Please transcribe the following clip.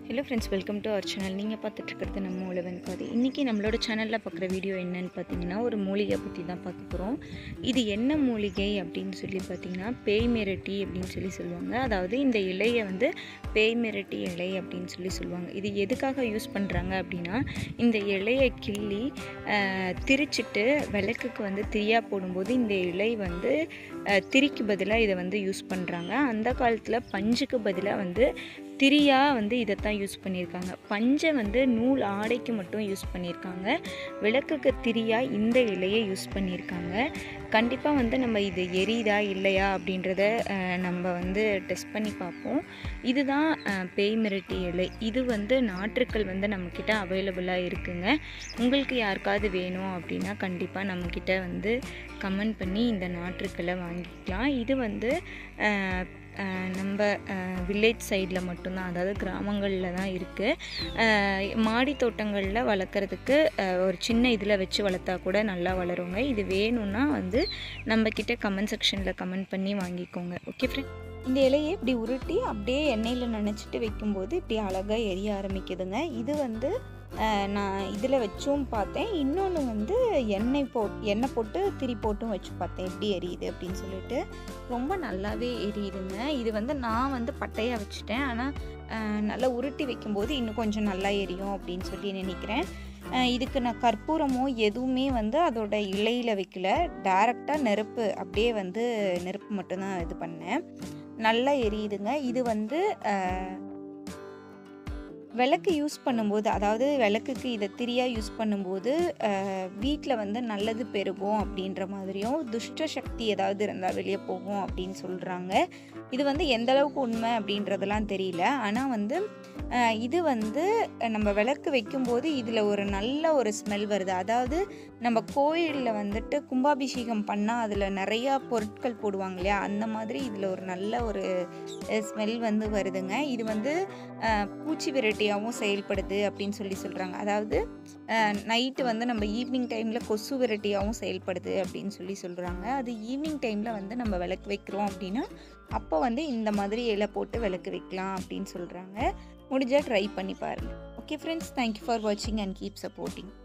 hello friends welcome to our channel நீங்கள் பார்த்துட்ருக்கிறது நம்ம உழவன் பாதி இன்றைக்கி நம்மளோட சேனலில் பார்க்குற வீடியோ என்னன்னு பார்த்தீங்கன்னா ஒரு மூலிகை பற்றி தான் பார்க்க போகிறோம் இது என்ன மூலிகை அப்படின்னு சொல்லி பார்த்தீங்கன்னா பேய் மிரட்டி அப்படின்னு சொல்லி சொல்லுவாங்க அதாவது இந்த இலையை வந்து பேய் மிரட்டி இலை அப்படின்னு சொல்லி சொல்லுவாங்க இது எதுக்காக யூஸ் பண்ணுறாங்க அப்படின்னா இந்த இலையை கிள்ளி ஆஹ், திரிச்சிட்டு விளக்குக்கு வந்து திரியா போடும்போது இந்த இலை வந்து ஆஹ், திரிக்கு பதிலாக இதை வந்து யூஸ் பண்ணுறாங்க அந்த காலத்தில் பஞ்சுக்கு பதிலாக வந்து திரியா வந்து இதைத்தான் யூஸ் பண்ணியிருக்காங்க பஞ்சை வந்து நூல் ஆடைக்கு மட்டும் யூஸ் பண்ணியிருக்காங்க விளக்குக்கு திரியா இந்த இலையை யூஸ் பண்ணியிருக்காங்க கண்டிப்பாக வந்து நம்ம இது எரியுதா இல்லையா அப்படின்றத அஹ், நம்ம வந்து டெஸ்ட் பண்ணி பார்ப்போம் இதுதான் அஹ், பேய் மிரட்டி இலை இது வந்து நாற்றுக்கள் வந்து நம்மக்கிட்ட அவைலபிளாக இருக்குங்க உங்களுக்கு யாருக்காவது வேணும் அப்படின்னா கண்டிப்பாக நம்மக்கிட்ட வந்து கமெண்ட் பண்ணி இந்த நாற்றுக்களை வாங்கிக்கலாம் இது வந்து அஹ், அஹ், நம்ம வில்லேஜ் சைடில் மட்டும்தான் அதாவது கிராமங்களில் தான் இருக்குது மாடி தோட்டங்களில் வளர்க்குறதுக்கு அஹ், ஒரு சின்ன இதில் வச்சு வளர்த்தா கூட நல்லா வளருங்க இது வேணும்னா வந்து நம்மக்கிட்ட கமெண்ட் செக்ஷனில் கமெண்ட் பண்ணி வாங்கிக்கோங்க ஓகே ஃப்ரெண்ட் இந்த இலையை இப்படி உருட்டி அப்படியே எண்ணெயில் நினச்சிட்டு வைக்கும்போது இப்படி அழகாக எரிய ஆரம்பிக்குதுங்க இது வந்து அஹ், நான் இதில் வச்சும் பார்த்தேன் இன்னொன்று வந்து எண்ணெய் போ எண்ணெய் போட்டு திரி போட்டும் வச்சு பார்த்தேன் எப்படி எரியுது அப்படின்னு சொல்லிட்டு ரொம்ப நல்லாவே எரியுதுங்க இது வந்து நான் வந்து பட்டையாக வச்சுட்டேன் ஆனால் நல்லா உருட்டி வைக்கும்போது இன்னும் கொஞ்சம் நல்லா எரியும் அப்படின்னு சொல்லி நினைக்கிறேன் அஹ், இதுக்கு நான் கற்பூரமோ எதுவுமே வந்து அதோட இலையில் வைக்கல டைரெக்டாக நெருப்பு அப்படியே வந்து நெருப்பு மட்டும்தான் இது பண்ணேன் நல்லா எரியுதுங்க இது வந்து அஹ், விளக்கு யூஸ் பண்ணும்போது அதாவது விளக்குக்கு இதை திரியாக யூஸ் பண்ணும்போது வீட்டில் வந்து நல்லது பெருகும் அப்படின்ற மாதிரியும் துஷ்ட சக்தி ஏதாவது இருந்தால் வெளியே போகும் அப்படின்னு சொல்கிறாங்க இது வந்து எந்த அளவுக்கு உண்மை அப்படின்றதெல்லாம் தெரியல ஆனால் வந்து அஹ், இது வந்து அஹ், நம்ம விளக்கு வைக்கும்போது இதில் ஒரு நல்ல ஒரு ஸ்மெல் வருது அதாவது நம்ம கோயிலில் வந்துட்டு கும்பாபிஷேகம் பண்ணால் அதில் நிறையா பொருட்கள் போடுவாங்க இல்லையா அந்த மாதிரி இதில் ஒரு நல்ல ஒரு ஸ்மெல் வந்து வருதுங்க இது வந்து அஹ், பூச்சி விரட்டியாகவும் செயல்படுது அப்படின்னு சொல்லி சொல்கிறாங்க அதாவது நைட்டு வந்து நம்ம ஈவினிங் டைமில் கொசு விரட்டியாகவும் செயல்படுது அப்படின்னு சொல்லி சொல்கிறாங்க அது ஈவினிங் டைமில் வந்து நம்ம விளக்கு வைக்கிறோம் அப்படின்னா அப்போ வந்து இந்த மாதிரி இலை போட்டு விளக்கு வைக்கலாம் அப்படின்னு சொல்கிறாங்க முடிஞ்சால் ட்ரை பண்ணி பாருங்கள் ஓகே ஃப்ரெண்ட்ஸ் தேங்க்யூ ஃபார் வாட்சிங் அண்ட் கீப் சப்போர்ட்டிங்